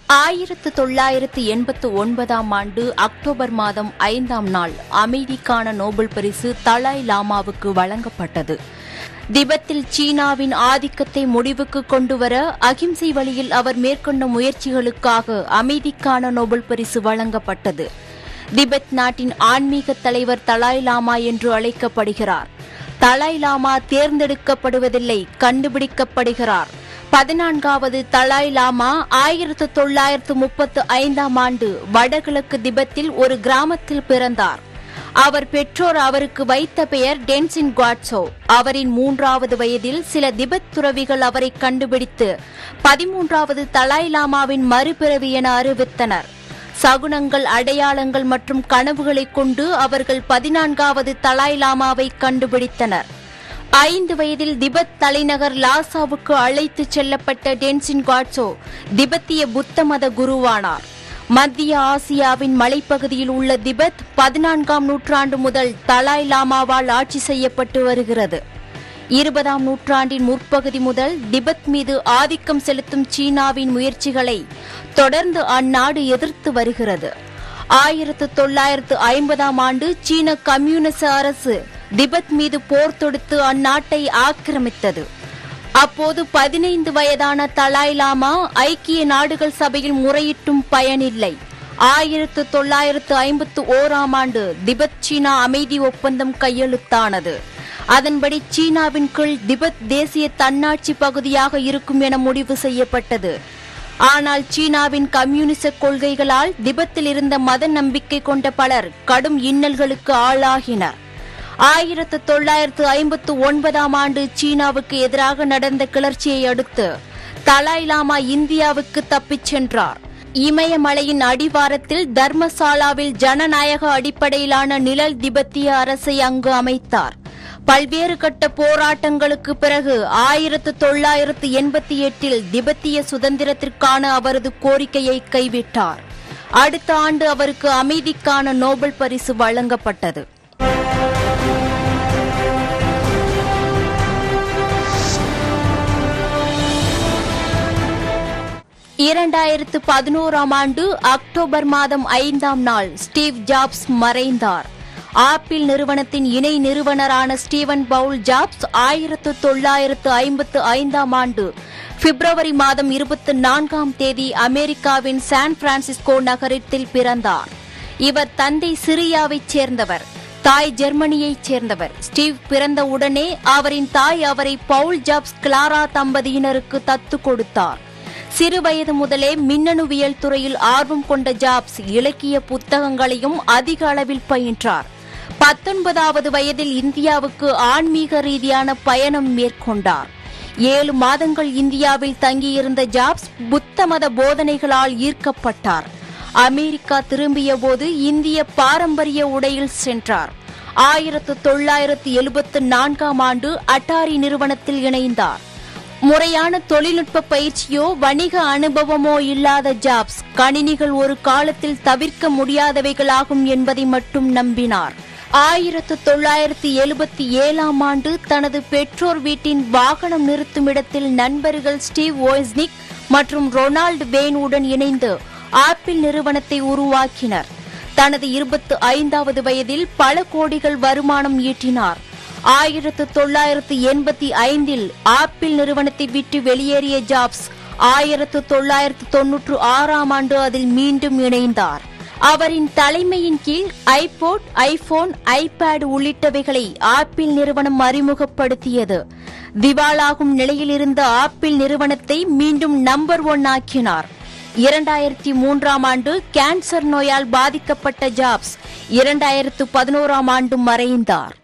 ஆயிரத்து தொள்ளாயிரத்து எண்பத்து ஒன்பதாம் ஆண்டு அக்டோபர் மாதம் ஐந்தாம் நாள் அமைதிக்கான நோபல் பரிசு தலாய் லாமாவுக்கு வழங்கப்பட்டது திபெத்தில் சீனாவின் ஆதிக்கத்தை முடிவுக்கு கொண்டுவர அகிம்சை வழியில் அவர் மேற்கொண்ட முயற்சிகளுக்காக அமைதிக்கான நோபல் பரிசு வழங்கப்பட்டது திபெத் நாட்டின் ஆன்மீக தலைவர் தலாய் லாமா என்று அழைக்கப்படுகிறார் தலாய் லாமா தேர்ந்தெடுக்கப்படுவதில்லை கண்டுபிடிக்கப்படுகிறார் பதினான்காவது தலாய் லாமா ஆயிரத்து தொள்ளாயிரத்து முப்பத்து ஐந்தாம் ஆண்டு வடகிழக்கு திபெத்தில் ஒரு கிராமத்தில் பிறந்தார் அவர் பெற்றோர் அவருக்கு வைத்த பெயர் டென்சின் குவாட்சோ அவரின் மூன்றாவது வயதில் சில திபெத் துறவிகள் அவரை கண்டுபிடித்து பதிமூன்றாவது தலாய் லாமாவின் மறுபிறவி என அறிவித்தனர் சகுனங்கள் அடையாளங்கள் மற்றும் கனவுகளைக் கொண்டு அவர்கள் பதினான்காவது தலாய் லாமாவை கண்டுபிடித்தனர் ஐந்து வயதில் திபெத் தலைநகர் லாசாவுக்கு அழைத்துச் செல்லப்பட்ட டென்சின் காட்சோ திபெத்திய புத்த மத குருவானார் மத்திய ஆசியாவின் மலைப்பகுதியில் உள்ள திபெத் பதினான்காம் நூற்றாண்டு முதல் தலாய் லாமாவால் ஆட்சி செய்யப்பட்டு வருகிறது இருபதாம் நூற்றாண்டின் முற்பகுதி முதல் திபெத் மீது ஆதிக்கம் செலுத்தும் சீனாவின் முயற்சிகளை தொடர்ந்து அந்நாடு எதிர்த்து வருகிறது ஆயிரத்து தொள்ளாயிரத்து ஐம்பதாம் ஆண்டு சீன கம்யூனிச அரசு திபெத் மீது போர் தொடுத்து அந்நாட்டை ஆக்கிரமித்தது அப்போது பதினைந்து வயதான தலாய் லாமா ஐக்கிய நாடுகள் சபையில் முறையிட்டும் பயனில்லை ஆயிரத்து தொள்ளாயிரத்து ஐம்பத்து ஓராம் ஆண்டு திபெத் சீனா அமைதி ஒப்பந்தம் கையெழுத்தானது அதன்படி சீனாவின் கீழ் திபெத் தேசிய தன்னாட்சி பகுதியாக இருக்கும் என முடிவு செய்யப்பட்டது ஆனால் சீனாவின் கம்யூனிச கொள்கைகளால் திபெத்தில் இருந்த மத நம்பிக்கை கொண்ட பலர் கடும் இன்னல்களுக்கு ஆளாகினர் ஆயிரத்து தொள்ளாயிரத்து ஐம்பத்து ஒன்பதாம் ஆண்டு சீனாவுக்கு எதிராக நடந்த கிளர்ச்சியை அடுத்து தலாய் லாமா இந்தியாவுக்கு தப்பிச் சென்றார் இமயமலையின் அடிவாரத்தில் தர்மசாலாவில் ஜனநாயக அடிப்படையிலான நிழல் திபெத்திய அரசை அங்கு அமைத்தார் பல்வேறு கட்ட போராட்டங்களுக்கு பிறகு ஆயிரத்து தொள்ளாயிரத்து எண்பத்தி எட்டில் திபெத்திய சுதந்திரத்திற்கான அவரது கோரிக்கையை கைவிட்டார் அடுத்த ஆண்டு அவருக்கு அமைதிக்கான நோபல் பரிசு வழங்கப்பட்டது இரண்டாயிரத்து பதினோராம் ஆண்டு அக்டோபர் மாதம் ஐந்தாம் நாள் ஸ்டீவ் ஜாப்ஸ் மறைந்தார் ஆப்பிள் நிறுவனத்தின் இணை நிறுவனரான ஸ்டீவன் பவுல் ஜாப்ஸ் ஆயிரத்து தொள்ளாயிரத்து ஐம்பத்து ஐந்தாம் ஆண்டு பிப்ரவரி மாதம் இருபத்தி நான்காம் தேதி அமெரிக்காவின் சான் பிரான்சிஸ்கோ நகரத்தில் பிறந்தார் இவர் தந்தை சிரியாவைச் சேர்ந்தவர் தாய் ஜெர்மனியைச் சேர்ந்தவர் ஸ்டீவ் பிறந்த உடனே அவரின் தாய் அவரை பவுல் ஜாப்ஸ் கிளாரா தம்பதியினருக்கு தத்து கொடுத்தார் சிறுவயது முதலே மின்னணுவியல் துறையில் ஆர்வம் கொண்ட ஜாப்ஸ் இலக்கிய புத்தகங்களையும் அதிக அளவில் பயின்றார் பத்தொன்பதாவது வயதில் இந்தியாவுக்கு ஆன்மீக ரீதியான பயணம் மேற்கொண்டார் ஏழு மாதங்கள் இந்தியாவில் தங்கியிருந்த ஜாப்ஸ் புத்த மத போதனைகளால் ஈர்க்கப்பட்டார் அமெரிக்கா திரும்பிய போது இந்திய பாரம்பரிய உடையில் சென்றார் ஆயிரத்து தொள்ளாயிரத்து எழுபத்து நான்காம் ஆண்டு அட்டாரி நிறுவனத்தில் இணைந்தார் முறையான தொழில்நுட்ப பயிற்சியோ வணிக அனுபவமோ இல்லாத ஜாப்ஸ் கணினிகள் ஒரு காலத்தில் தவிர்க்க முடியாதவைகளாகும் என்பதை மட்டும் நம்பினார் ஆயிரத்து தொள்ளாயிரத்து எழுபத்தி ஏழாம் ஆண்டு தனது பெற்றோர் வீட்டின் வாகனம் நிறுத்தும் இடத்தில் நண்பர்கள் ஸ்டீவ் ஓய்ஸ்னிக் மற்றும் ரொனால்டு வேனுடன் இணைந்து ஆப்பிள் நிறுவனத்தை உருவாக்கினர் தனது இருபத்து ஐந்தாவது வயதில் பல கோடிகள் வருமானம் ஈட்டினார் ஆயிரத்து தொள்ளாயிரத்து எண்பத்தி ஐந்தில் ஆப்பிள் நிறுவனத்தை விட்டு வெளியேறிய ஜாப்ஸ் ஆயிரத்து தொள்ளாயிரத்து தொன்னூற்று ஆறாம் ஆண்டு அதில் மீண்டும் இணைந்தார் அவரின் தலைமையின் கீழ் ஐபோட் ஐபோன் ஐபேட் உள்ளிட்டவைகளை ஆப்பிள் நிறுவனம் அறிமுகப்படுத்தியது திவாலாகும் நிலையில் இருந்த ஆப்பிள் நிறுவனத்தை மீண்டும் நம்பர் ஒன் ஆக்கினார் இரண்டாயிரத்தி மூன்றாம் ஆண்டு கேன்சர் நோயால் பாதிக்கப்பட்ட ஜாப்ஸ் இரண்டாயிரத்து பதினோராம் ஆண்டு மறைந்தார்